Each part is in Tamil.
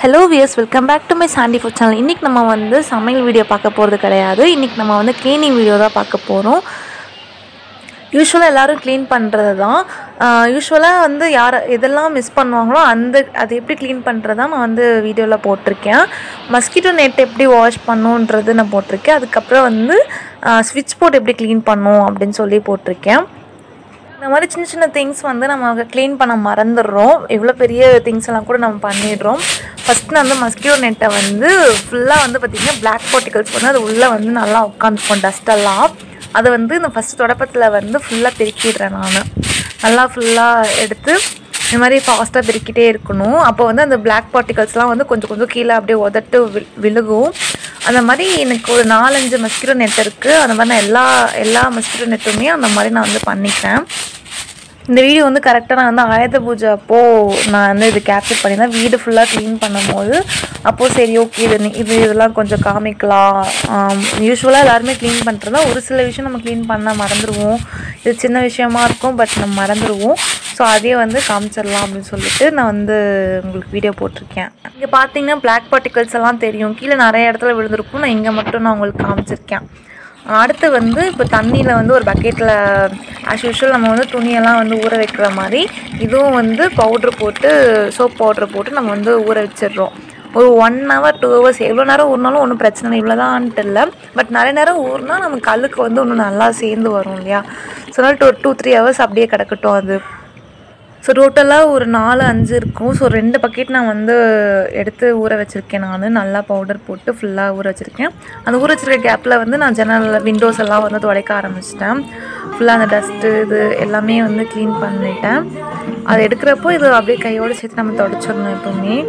hello viewers welcome back to my Sandy food channel இன்றைக்கி நம்ம வந்து சமையல் வீடியோ பார்க்க போகிறது கிடையாது இன்றைக்கி நம்ம வந்து க்ளீனிங் வீடியோ தான் பார்க்க போகிறோம் யூஸ்வலாக எல்லோரும் க்ளீன் பண்ணுறது தான் யூஸ்வலாக வந்து யார் எதெல்லாம் மிஸ் பண்ணுவாங்களோ அந்த அது எப்படி க்ளீன் பண்ணுறது தான் நான் வந்து வீடியோவில் போட்டிருக்கேன் மஸ்கிட்டோ நெட் எப்படி வாஷ் பண்ணுன்றது நான் போட்டிருக்கேன் அதுக்கப்புறம் வந்து ஸ்விட்ச் போர்ட் எப்படி க்ளீன் பண்ணும் அப்படின்னு சொல்லி போட்டிருக்கேன் இந்த மாதிரி சின்ன சின்ன திங்ஸ் வந்து நம்ம க்ளீன் பண்ண மறந்துடுறோம் இவ்வளோ பெரிய திங்ஸ் எல்லாம் கூட நம்ம பண்ணிடுறோம் ஃபஸ்ட் நான் வந்து மஸ்கியோ நெட்டை வந்து ஃபுல்லாக வந்து பார்த்திங்கன்னா பிளாக் பார்ட்டிகல்ஸ் வந்து அது உள்ளே வந்து நல்லா உட்காந்துக்கும் டஸ்டெல்லாம் அதை வந்து இந்த ஃபஸ்ட் தொடப்பத்தில் வந்து ஃபுல்லாக பெருக்கிடுறேன் நான் நல்லா ஃபுல்லாக எடுத்து இந்த மாதிரி ஃபாஸ்ட்டாக பெருக்கிட்டே இருக்கணும் அப்போ வந்து அந்த பிளாக் பார்ட்டிகல்ஸ்லாம் வந்து கொஞ்சம் கொஞ்சம் கீழே அப்படியே உதட்டு வி விழுகும் அந்த மாதிரி எனக்கு ஒரு நாலஞ்சு மஸ்கிட்டோ நெட் இருக்குது அந்த மாதிரி நான் எல்லா எல்லா மஸ்கிட்டோ நெட்டுமே அந்த மாதிரி நான் வந்து பண்ணிக்கிறேன் இந்த வீடியோ வந்து கரெக்டாக நான் வந்து ஆயுத பூஜை அப்போது நான் வந்து இது கேப்சர் பண்ணியிருந்தேன் வீடு ஃபுல்லாக க்ளீன் பண்ணும்போது அப்போது சரி ஓகே இது நீ- இது இதெல்லாம் கொஞ்சம் காமிக்கலாம் யூஸ்வலாக எல்லாருமே க்ளீன் பண்ணுறதா ஒரு சில விஷயம் நம்ம க்ளீன் பண்ண மறந்துடுவோம் இது சின்ன விஷயமா இருக்கும் பட் நம்ம மறந்துடுவோம் ஸோ அதே வந்து காமிச்சிடலாம் அப்படின்னு சொல்லிட்டு நான் வந்து உங்களுக்கு வீடியோ போட்டிருக்கேன் இங்கே பார்த்தீங்கன்னா பிளாக் பார்ட்டிகல்ஸ் எல்லாம் தெரியும் கீழே நிறைய இடத்துல விழுந்திருக்கும் நான் இங்கே மட்டும் நான் உங்களுக்கு காமிச்சிருக்கேன் அடுத்து வந்து இப்போ தண்ணியில் வந்து ஒரு பக்கெட்டில் ஆஸ் யூஷுவல் நம்ம வந்து துணியெல்லாம் வந்து ஊற வைக்கிற மாதிரி இதுவும் வந்து பவுட்ரு போட்டு சோப் பவுட்ரு போட்டு நம்ம வந்து ஊற வச்சிடுறோம் ஒரு ஒன் ஹவர் டூ ஹவர்ஸ் எவ்வளோ நேரம் ஊறினாலும் ஒன்றும் பிரச்சனை இல்லை இவ்வளோதான்ட்டு இல்லை பட் நிறைய நேரம் ஊறினா நம்ம கல்லுக்கு வந்து இன்னும் நல்லா சேர்ந்து வரும் இல்லையா ஸோ அதனால் ஒரு டூ த்ரீ ஹவர்ஸ் அப்படியே கிடக்கட்டும் அது ஸோ டோட்டலாக ஒரு நாலு அஞ்சு இருக்கும் ஸோ ரெண்டு பக்கெட் நான் வந்து எடுத்து ஊற வச்சுருக்கேன் நான் நல்லா பவுடர் போட்டு ஃபுல்லாக ஊற வச்சுருக்கேன் அந்த ஊற வச்சிருக்க கேப்பில் வந்து நான் ஜன்னல் விண்டோஸ் எல்லாம் வந்து துடைக்க ஆரம்பிச்சிட்டேன் ஃபுல்லாக அந்த டஸ்ட்டு இது எல்லாமே வந்து க்ளீன் பண்ணிட்டேன் அது எடுக்கிறப்போ இது அப்படியே கையோடு சேர்த்து நம்ம துடைச்சிடணும் எப்பவுமே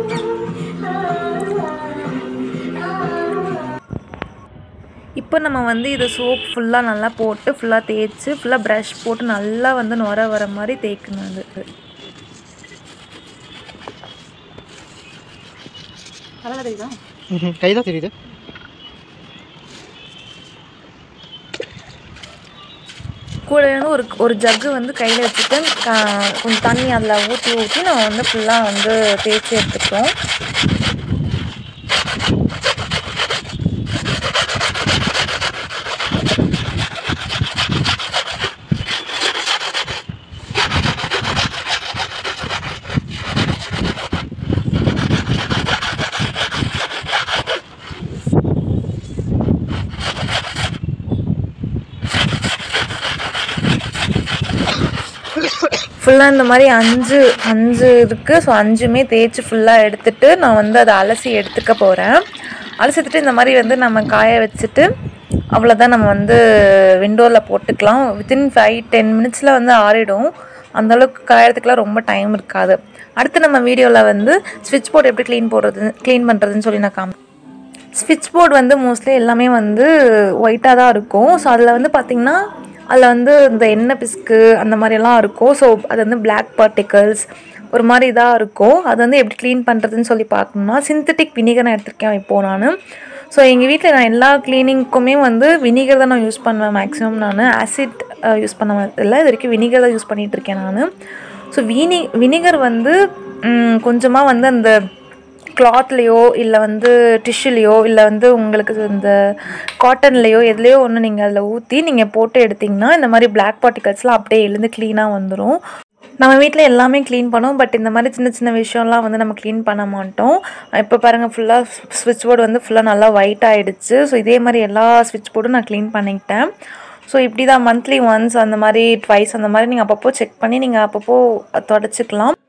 இப்போ நம்ம வந்து இதை சோப் ஃபுல்லாக நல்லா போட்டு ஃபுல்லாக தேய்ச்சி ஃபுல்லாக ப்ரஷ் போட்டு நல்லா வந்து நுர வர மாதிரி தேய்க்கணும் அது கை தான் தெரியுது கூட வந்து ஒரு ஒரு ஜக்கு வந்து கையில் வச்சுட்டு க- கொஞ்சம் தண்ணி அதில் ஊற்றி ஊற்றி நம்ம வந்து ஃபுல்லாக வந்து தேய்ச்சி எடுத்துட்டோம் ஃபுல்லாக இந்த மாதிரி அஞ்சு அஞ்சு இருக்குது ஸோ அஞ்சுமே தேய்ச்சி ஃபுல்லாக எடுத்துட்டு நான் வந்து அதை அலசி எடுத்துக்க போகிறேன் அலசி எடுத்துட்டு இந்த மாதிரி வந்து நம்ம காய வச்சுட்டு அவ்வளோதான் நம்ம வந்து விண்டோவில் போட்டுக்கலாம் வித்தின் ஃபைவ் டென் மினிட்ஸில் வந்து ஆறிடும் அந்த அளவுக்கு காயறதுக்குலாம் ரொம்ப டைம் இருக்காது அடுத்து நம்ம வீடியோவில் வந்து ஸ்விட்ச் போர்டு எப்படி க்ளீன் போடுறது க்ளீன் பண்ணுறதுன்னு சொல்லி நான் காமி ஸ்விட்ச் போர்டு வந்து மோஸ்ட்லி எல்லாமே வந்து ஒயிட்டாக தான் இருக்கும் ஸோ அதில் வந்து பார்த்திங்கன்னா அதில் வந்து இந்த எண்ணெய் பிஸ்கு அந்த மாதிரியெல்லாம் இருக்கும் ஸோ அது வந்து பிளாக் பார்ட்டிகல்ஸ் ஒரு மாதிரி இதாக இருக்கும் அது வந்து எப்படி க்ளீன் பண்ணுறதுன்னு சொல்லி பார்க்கணும்னா சிந்தட்டிக் வினிகர் நான் எடுத்திருக்கேன் இப்போது நான் ஸோ எங்கள் வீட்டில் நான் எல்லா க்ளீனிங்க்குமே வந்து வினிகர் தான் நான் யூஸ் பண்ணுவேன் மேக்ஸிமம் நான் ஆசிட் யூஸ் பண்ண இல்லை இது வரைக்கும் வினிகர் தான் யூஸ் பண்ணிகிட்டு இருக்கேன் நான் ஸோ வினி வினிகர் வந்து கொஞ்சமாக வந்து அந்த கிளாத்லேயோ இல்லை வந்து டிஷ்யூலேயோ இல்லை வந்து உங்களுக்கு இந்த காட்டன்லேயோ எதுலேயோ ஒன்று நீங்கள் அதில் ஊற்றி நீங்கள் போட்டு எடுத்திங்கன்னா இந்த மாதிரி பிளாக் பார்ட்டிகல்ஸ்லாம் அப்படியே எழுந்து க்ளீனாக வந்துடும் நம்ம வீட்டில் எல்லாமே க்ளீன் பண்ணுவோம் பட் இந்த மாதிரி சின்ன சின்ன விஷயம்லாம் வந்து நம்ம க்ளீன் பண்ண மாட்டோம் இப்போ பாருங்கள் ஃபுல்லாக ஸ்விட்ச் போர்டு வந்து ஃபுல்லாக நல்லா ஒயிட் ஆகிடுச்சு ஸோ இதே மாதிரி எல்லா ஸ்விட்ச் போர்டும் நான் க்ளீன் பண்ணிக்கிட்டேன் ஸோ இப்படி தான் மந்த்லி ஒன்ஸ் அந்த மாதிரி ட்வைஸ் அந்த மாதிரி நீங்கள் அப்பப்போ செக் பண்ணி நீங்கள் அப்பப்போ தொடச்சிக்கலாம்